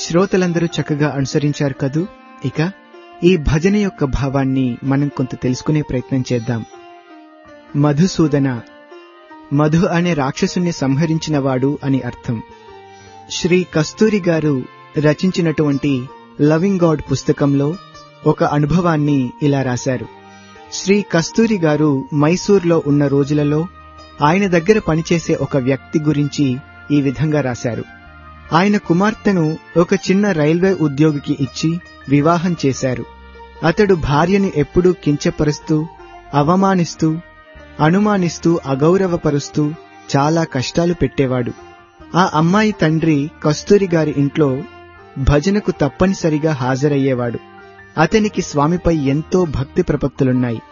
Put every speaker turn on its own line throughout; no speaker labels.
శ్రోతలందరూ చక్కగా అనుసరించారు కదూ ఇక ఈ భజన యొక్క భావాన్ని మనం కొంత తెలుసుకునే ప్రయత్నం చేద్దాం మధుసూదన మధు అనే రాక్షసుని సంహరించినవాడు అని అర్థం శ్రీ కస్తూరి గారు రచించినటువంటి లవింగ్ గాడ్ పుస్తకంలో ఒక అనుభవాన్ని ఇలా రాశారు శ్రీ కస్తూరి గారు మైసూర్లో ఉన్న రోజులలో ఆయన దగ్గర పనిచేసే ఒక వ్యక్తి గురించి ఈ విధంగా రాశారు ఆయన కుమార్తెను ఒక చిన్న రైల్వే ఉద్యోగికి ఇచ్చి వివాహం చేశారు అతడు భార్యని ఎప్పుడూ కించపరుస్తూ అవమానిస్తూ అనుమానిస్తూ అగౌరవపరుస్తూ చాలా కష్టాలు పెట్టేవాడు ఆ అమ్మాయి తండ్రి కస్తూరి గారి ఇంట్లో భజనకు తప్పనిసరిగా హాజరయ్యేవాడు అతనికి స్వామిపై ఎంతో భక్తి ప్రపత్తులున్నాయి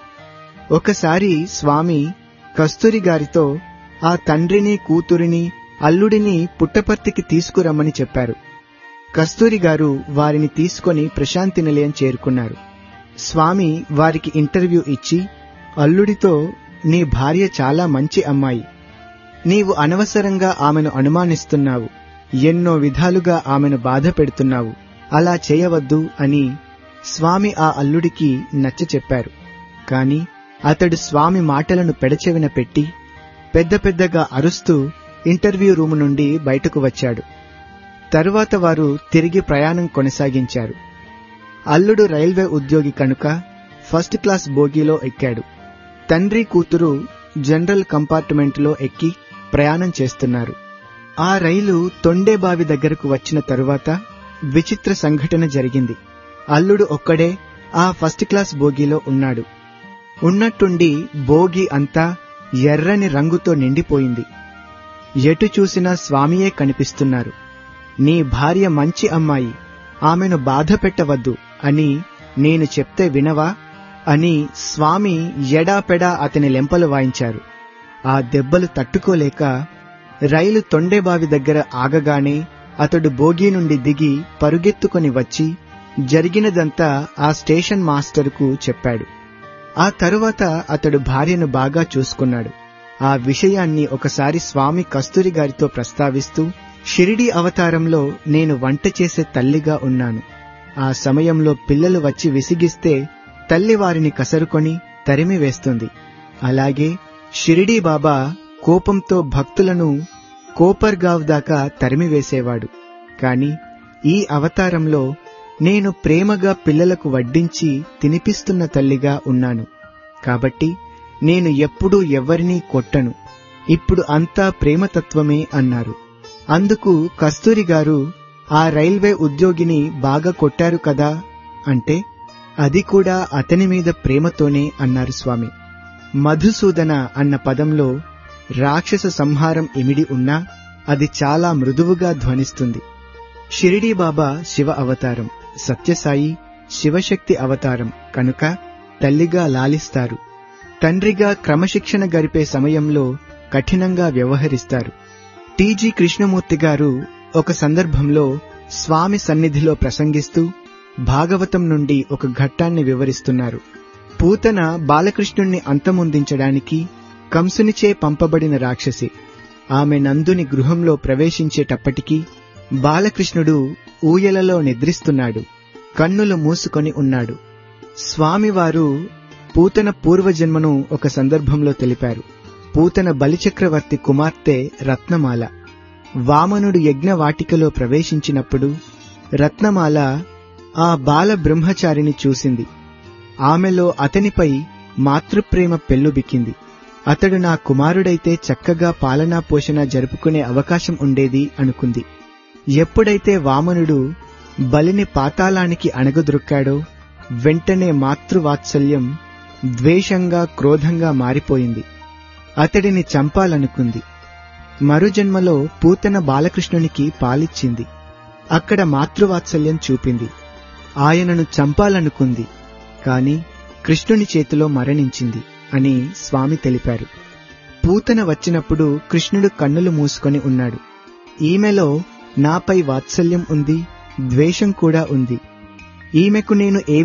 ఒకసారి స్వామి కస్తూరి గారితో ఆ తండ్రిని కూతురిని అల్లుడిని పుట్టపర్తికి తీసుకురమ్మని చెప్పారు కస్తూరి గారు వారిని తీసుకొని ప్రశాంతి నిలయం చేరుకున్నారు స్వామి వారికి ఇంటర్వ్యూ ఇచ్చి అల్లుడితో నీ భార్య చాలా మంచి అమ్మాయి నీవు అనవసరంగా ఆమెను అనుమానిస్తున్నావు ఎన్నో విధాలుగా ఆమెను బాధ పెడుతున్నావు అలా చేయవద్దు అని స్వామి ఆ అల్లుడికి నచ్చ చెప్పారు కాని అతడు స్వామి మాటలను పెడచెవిన పెట్టి పెద్ద పెద్దగా అరుస్తూ ఇంటర్వ్యూ రూము నుండి బయటకు వచ్చాడు తరువాత వారు తిరిగి ప్రయాణం కొనసాగించారు అల్లుడు రైల్వే ఉద్యోగి కనుక ఫస్ట్ క్లాస్ బోగీలో ఎక్కాడు తండ్రి కూతురు జనరల్ కంపార్ట్మెంట్లో ఎక్కి ప్రయాణం చేస్తున్నారు ఆ రైలు తొండేబావి దగ్గరకు వచ్చిన తరువాత విచిత్ర సంఘటన జరిగింది అల్లుడు ఒక్కడే ఆ ఫస్ట్ క్లాస్ బోగీలో ఉన్నాడు ఉన్నట్టుండి బోగి అంతా ఎర్రని రంగుతో నిండిపోయింది ఎటు చూసినా స్వామియే కనిపిస్తున్నారు నీ భార్య మంచి అమ్మాయి ఆమెను బాధ పెట్టవద్దు అని నేను చెప్తే వినవా అని స్వామి ఎడాపెడా అతని లెంపలు వాయించారు ఆ దెబ్బలు తట్టుకోలేక రైలు తొండేబావి దగ్గర ఆగగానే అతడు బోగీ నుండి దిగి పరుగెత్తుకొని వచ్చి జరిగినదంతా ఆ స్టేషన్ మాస్టరుకు చెప్పాడు ఆ తరువాత అతడు భార్యను బాగా చూసుకున్నాడు ఆ విషయాన్ని ఒకసారి స్వామి కస్తూరి గారితో ప్రస్తావిస్తూ షిరిడి అవతారంలో నేను వంట చేసే తల్లిగా ఉన్నాను ఆ సమయంలో పిల్లలు వచ్చి విసిగిస్తే తల్లి వారిని కసరుకొని తరిమి వేస్తుంది అలాగే షిరిడీ బాబా కోపంతో భక్తులను కోపర్గావ్ దాకా తరిమివేసేవాడు కాని ఈ అవతారంలో నేను ప్రేమగా పిల్లలకు వడ్డించి తినిపిస్తున్న తల్లిగా ఉన్నాను కాబట్టి నేను ఎప్పుడూ ఎవరినీ కొట్టను ఇప్పుడు అంతా ప్రేమతత్వమే అన్నారు అందుకు కస్తూరి గారు ఆ రైల్వే ఉద్యోగిని బాగా కొట్టారు కదా అంటే అది కూడా అతని మీద ప్రేమతోనే అన్నారు స్వామి మధుసూదన అన్న పదంలో రాక్షస సంహారం ఇమిడి ఉన్నా అది చాలా మృదువుగా ధ్వనిస్తుంది షిరిడీ బాబా శివ అవతారం సత్యసాయి శివశక్తి అవతారం కనుక తల్లిగా లాలిస్తారు తండ్రిగా క్రమశిక్షణ గరిపే సమయంలో కఠినంగా వ్యవహరిస్తారు టీజీ కృష్ణమూర్తి గారు ఒక సందర్భంలో స్వామి సన్నిధిలో ప్రసంగిస్తూ భాగవతం నుండి ఒక ఘట్టాన్ని వివరిస్తున్నారు పూతన బాలకృష్ణుణ్ణి అంతమొందించడానికి కంసునిచే పంపబడిన రాక్షసి ఆమె నందుని గృహంలో ప్రవేశించేటప్పటికీ బాలకృష్ణుడు ఊయలలో నిద్రిస్తున్నాడు కన్నులు మూసుకొని ఉన్నాడు స్వామివారు పూతన పూర్వజన్మను ఒక సందర్భంలో తెలిపారు పూతన బలిచక్రవర్తి కుమార్తె రత్నమాల వామనుడు యజ్ఞవాటికలో ప్రవేశించినప్పుడు రత్నమాల ఆ బాల బ్రహ్మచారిని చూసింది ఆమెలో అతనిపై మాతృప్రేమ పెల్లుబిక్కింది అతడు నా కుమారుడైతే చక్కగా పాలనా పోషణ జరుపుకునే అవకాశం ఉండేది అనుకుంది ఎప్పుడైతే వామనుడు బలిని పాతాళానికి అణగదొరుక్కాడో వెంటనే మాతృవాత్సల్యం ద్వేషంగా క్రోధంగా మారిపోయింది అతడిని చంపాలనుకుంది మరుజన్మలో పూతన బాలకృష్ణునికి పాలిచ్చింది అక్కడ మాతృవాత్సల్యం చూపింది ఆయనను చంపాలనుకుంది కాని కృష్ణుని చేతిలో మరణించింది అని స్వామి తెలిపారు పూతన వచ్చినప్పుడు కృష్ణుడు కన్నులు మూసుకొని ఉన్నాడు ఈమెలో నాపై వాత్సల్యం ఉంది ద్వేషం కూడా ఉంది ఈమెకు నేను ఏ